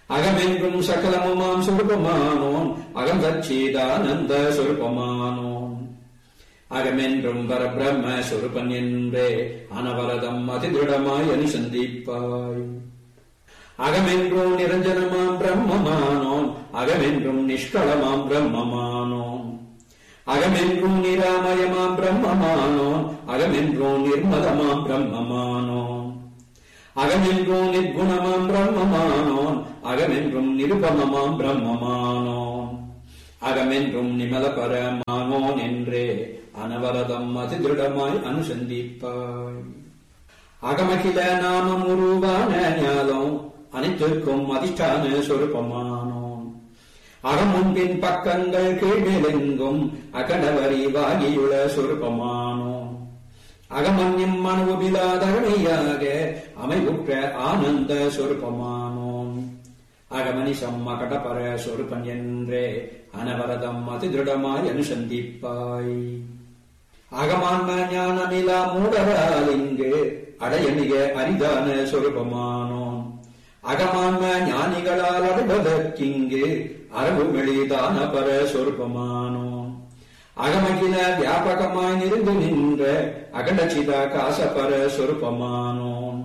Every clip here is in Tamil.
அகமென்றும் சகலமுமாம் சுரூபமானோன் அகம் சச்சிதானந்த சுரூபமானோன் அகமென்றும் பரபிரம்ம சுரூபன் என்றே அனவரதம் அதிதிருடமாய் அனுசந்திப்பாய் அகமென்றும் நிரஞ்சனமாம் பிரம்மமானோன் அகமென்றும் நிஷ்களமாம் பிரம்மமானோன் அகமென்றும் நிராமயமாம் பிரம்மமானோன் அகமென்றும் நிர்மலமாம் பிரம்மமானோன் அகமென்றும் நிர்குணமாம் பிரம்மமானோன் அகமென்றும் நிருபமமாம் பிரம்மமானோன் அகமென்றும் நிமல பரமானோன் என்றே அனவரதம் அதிதிருடமாய் அனுசந்திப்பாய் அகமகில நாமம் உருவான ஞானம் அனைத்திற்கும் அதிஷ்டான சொருப்பமானோன் அகமுன்பின் பக்கங்கள் கீழ்நிலெங்கும் அகடவரி வாகியுள சொருப்பமானோன் அகமன்யம் மனுவிலாதகமையாக அமைவுற்ற ஆனந்த சொருப்பமானோன் அகமனிசம் அகடபர சொருப்பன் என்றே அனவரதம் அதிதிருடமாய் அனுசந்திப்பாய் அகமான்ம ஞானமிலா மூடரால் இங்கு அடைய மிக அரிதான சொருபமானோம் அகமான்ம ஞானிகளால் அடைவதற்கிங்கு அரபு மெளிதான பர சொருபமானோம் அகமகில வியாபகமாய் நிருந்து நின்ற அகண்டச்சித காசபர சொருபமானோம்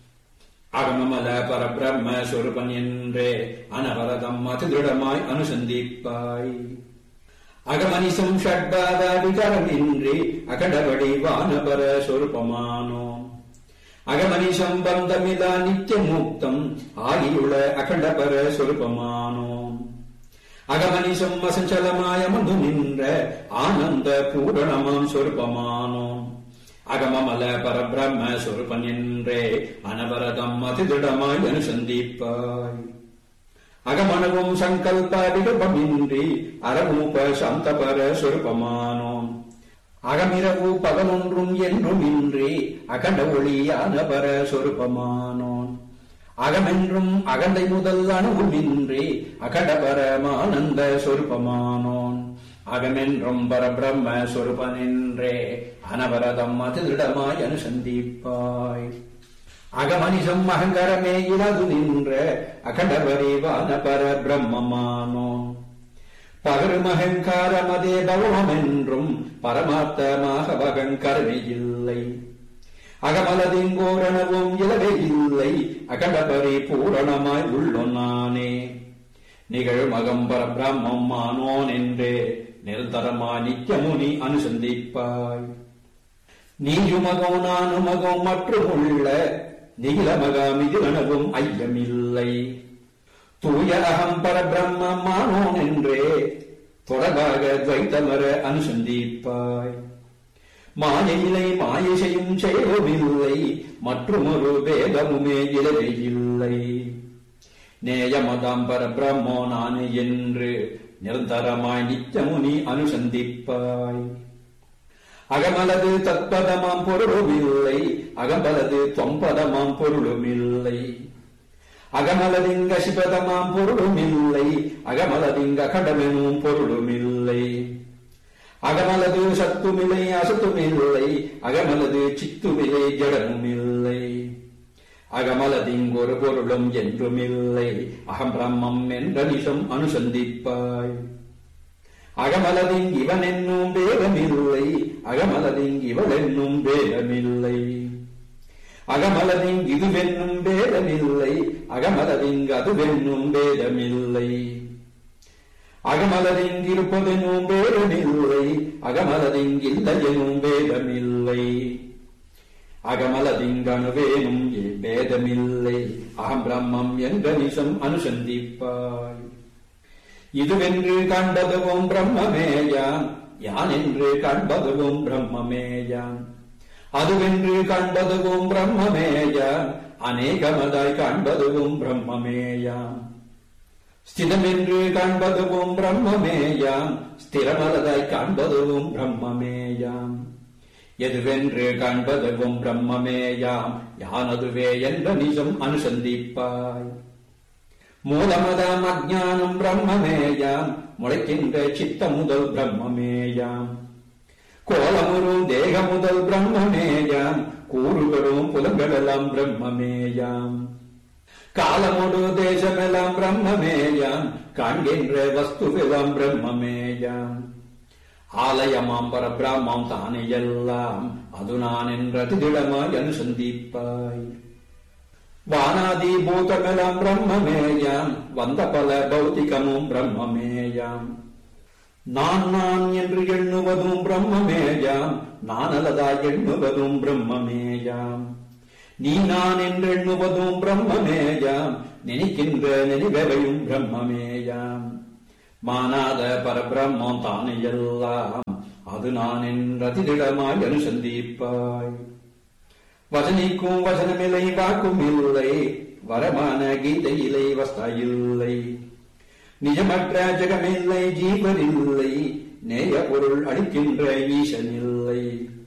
அகமமல பரபிரம்ம சொருபன் என்றே அனவரதம் அதிதிருடமாய் அனுசந்திப்பாய் அகமனிசம் ஷட்பாத விகாரமின்றி அகடபடி வானபர சொருபமானோம் அகமனிசம் பந்தமிலா நித்திய முக்தம் ஆகியுள்ள அகண்டபர சொருபமானோம் அகமனிசம் அசஞ்சலமாய மது நின்ற ஆனந்த பூரணமாம் சொருபமானோம் அகமமல பரபிரம்ம சொருபன் என்றே அனவரதம் அதிதிடமாய் அனுசந்திப்பாய் அகமனவும் சங்கல்ப விடுபமின்றி அரபூப சாந்தபர சொருபமானோம் அகமிரவு பகலொன்றும் என்றும் இன்றி அகண்ட ஒளியான பர சொருபமானோன் அகமென்றும் அகண்டை முதல் அணுவுமின்றி அகடபரமானந்த சொருபமானோன் அகமென்றும் பரபிரம்ம சொருபனென்றே அனவரதம் அதிலிடமாய் அனுசந்திப்பாய் அகமனிசம் அகங்கரமே இலது நின்ற அகண்டவரிவான பர பிரம்மமானோன் பகரும் அகங்காரமதே பவமென்றும் பரமார்த்தமாக பகங்கரமே இல்லை அகமலதிங்கோரணவும் இலவே இல்லை அகண்டபரி பூரணமாய் உள்ளொன்னானே நிகழும் அகம்பர பிரம்மம் ஆனோன் என்றே நிரந்தரமா நித்தியமுனி அனுசந்திப்பாய் நீயுமகம் நானுமகம் மற்றும் உள்ள நிகிலமகாமிதிலனவும் ஐயமில்லை தூய அகம் பரபிரம்மமானோன் என்றே தொடர்பாக துவைத்தமர அனுசந்திப்பாய் மாயையிலை மாயை செய்யும் செயலுமில்லை மற்றுமொரு வேதமுமே இலவே இல்லை நேயமதாம் பரபிரம்மோ நானே என்று நிரந்தரமாய் நித்தியமுனி அனுசந்திப்பாய் அகமலது தத்பதமாம் பொருளுமில்லை அகமலது தொம்பதமாம் பொருளுமில்லை அகமலதிங்க சிபதமாம் பொருளுமில்லை அகமலதிங்க கடமெனும் பொருளுமில்லை அகமலது சத்துமில்லை அசத்துமில்லை அகமலது சித்துமில்லை ஜடமுமில்லை அகமலதிங்கொரு பொருளும் என்றுமில்லை அகம் பிரம்மம் என்ற நிஷம் அனுசந்திப்பாய் அகமலதிங் இவன் என்னும் வேதமில்லை அகமலதிங் இவள் என்னும் வேதமில்லை அகமலதிங் இதுவென்னும் வேதமில்லை அகமலதிங் அதுவென்னும் வேதமில்லை அகமலதிங் இருப்பதெனும் வேதமில்லை அகமலதிங் இல்லை எனும் வேதமில்லை அகமலதிங்கணுவேனும் வேதமில்லை அகம் பிரம்மம் என்ற நிசம் அனுசந்திப்பாய் இதுவென்று கண்டதுவும் பிரம்மமேயான் யான் என்று கண்டதுவும் பிரம்மமேயான் அதுவென்று கண்டதுவும் பிரம்மமேயான் அநேகமதாய் காண்பதுவும் பிரம்மமேயாம் ஸ்திதமென்று காண்பதுவும் பிரம்மமேயாம் ஸ்திரமலதாய் காண்பதுவும் பிரம்மமேயாம் எதுவென்று காண்பதுவும் பிரம்மமேயாம் யானதுவே என்ற நிஜம் அனுசந்திப்பாய் மூலமதாம் அஜானம் பிரம்மமேயாம் முளைக்கின்ற சித்த முதல் பிரம்மமேயாம் கோலமுறும் தேக முதல் பிரம்மமேயாம் கூறுகளும் புலங்களெல்லாம் பிரம்மமேயாம் காலமொடு தேசமெல்லாம் பிரம்மமேயாம் காண்கின்ற வஸ்துவெல்லாம் பிரம்மமேயாம் ஆலயமாம் பரபிராமம் தானே எல்லாம் அது நான் என்ற திடமாய் அனுசந்திப்பாய் வானாதி பூதமெல்லாம் பிரம்மமேயாம் வந்த பல பௌத்திகமும் பிரம்மமேயாம் நான் நான் என்று எண்ணுவதும் பிரம்மமேயாம் நான் அல்லதாய் எண்ணுவதும் பிரம்மமேயாம் நீ நான் என்று எண்ணுவதும் பிரம்மமேயாம் நினைக்கின்ற நினைவவையும் பிரம்மமேயாம் மானாத பரபிரம்மம் தானே எல்லாம் அது நான் என்ற திடமாய் அனுசந்திப்பாய் வசனிக்கும் வசனமில்லை வாக்கும் இல்லை வரமான கீதையிலை வஸ்தா இல்லை நிஜமற்ற ஜெகமில்லை ஜீவனில்லை நேய பொருள் அளிக்கின்ற ஈசனில்லை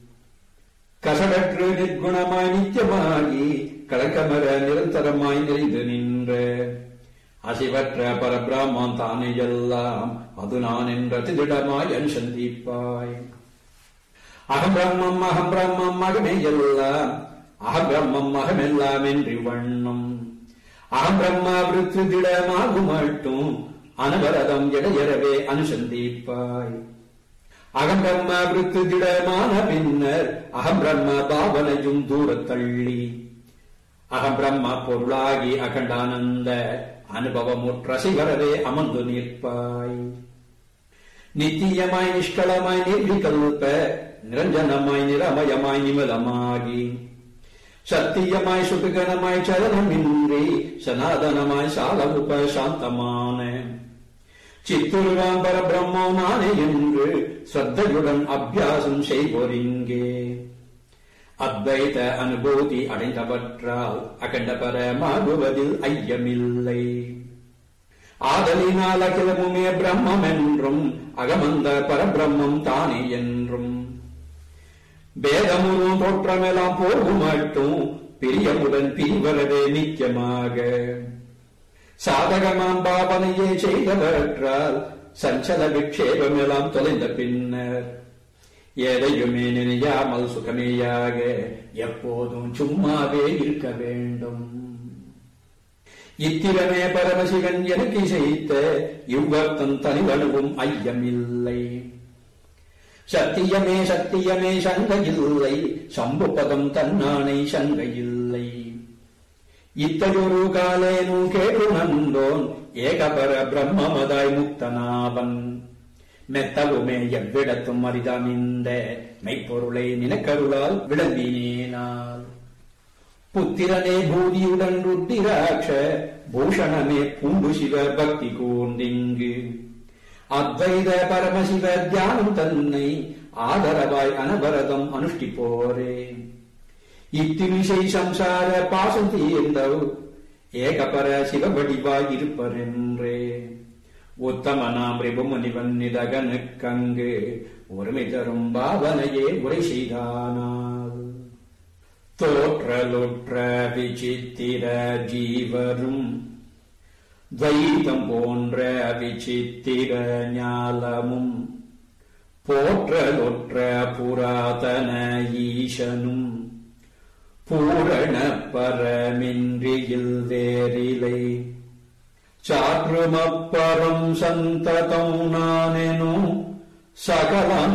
கசடற்று நிர்குணமாய் நித்தியமாகி கலக்கமர நிரந்தரமாய் நிறைந்து நின்ற அசிவற்ற பரபிராமம் தானே எல்லாம் அது நான் என்ற திடமாய் அனுசந்திப்பாய் அகம் பிரம்மம் அகம் பிரம்மம் அகமே எல்லாம் அகம் பிரம்மம் அகமெல்லாம் என்று வண்ணம் அகம் பிரம்மா விருத்து திடமாகும் மட்டும் அனவரதம் இடையறவே அனுசந்திப்பாய் அகம் பிரம்ம விருத்து திடமான பின்னர் அகம் பிரம்ம பாவனையும் தூரத்தள்ளி அகம் பிரம்ம பொருளாகி அகண்டானந்த அனுபவமுற்ற சிவரவே அமர்ந்து நிற்பாய் நித்தியமாய் நிஷ்களமாய் நிர்விகல்ப நிரஞ்சனமாய் நிரமயமாய் நிமலமாகி சத்தியமாய் சுபிகனமாய் சலனமின்றி சனாதனமாய் சால உப சாந்தமான சித்துருவான் பரபிரம்மம் நானே என்று ஸ்ரத்தையுடன் அபியாசம் செய்வோரிங்கே அத்வைத அனுபூதி அடைந்தவற்றால் அகண்ட பரமாகுவதில் ஐயமில்லை ஆதலினால் அகிலமுமே பிரம்மம் என்றும் அகமந்த பரபிரம்மம் தானே என்றும் பேதமுறும் தோற்றமெல்லாம் போகும் மட்டும் பிரியமுடன் பிரிவரவே நித்தியமாக சாதகமாம் பாவனையே செய்தவற்றால் சஞ்சல விக்ஷேபமெல்லாம் தொலைந்த பின்னர் எதையுமே நினையாமல் சுகமேயாக எப்போதும் சும்மாவே இருக்க வேண்டும் இத்திரமே பரமசிவன் எனக்கு செய்த இவ்வர்த்தம் தனிவனுவும் ஐயமில்லை சத்தியமே சத்தியமே சங்கையில்லை சம்புபதம் தன்னானை சங்கையில்லை இத்தகையொரு காலேனு கேட்டு நந்தோன் ஏகபர பிரம்மமதாய் முக்தனாவன் மெத்தவுமே எவ்விடத்தும் அரிதாமிந்த மெய்ப்பொருளை நினக்கருளால் விளம்பினேனால் புத்திரனே பூதியுடன் ருத்திராட்ச பூஷணமே பூண்டு சிவ பக்தி கூர்ந்திங்கு அத்வைத பரமசிவ தியானம் தன்னை ஆதரவாய் அனவரதம் அனுஷ்டிப்போரே இத்திவிசை சம்சார பாசம் தீர்ந்தவ் ஏகபர சிவவடிவாய் இருப்பரென்றே உத்தமனாம் ரிபுமுனிவன் நிதகனுக்கங்கு ஒருமை தரும் பாவனையே உரை செய்தானால் தோற்றலுற்ற விசித்திர ஜீவரும் துவைதம் போன்ற விசித்திர ஞாலமும் போற்றலுற்ற புராதன ஈசனும் பூரண பரமின்றியில் வேறிலை சாற்றுமப்பரம் சந்ததம் நானெனும் சகல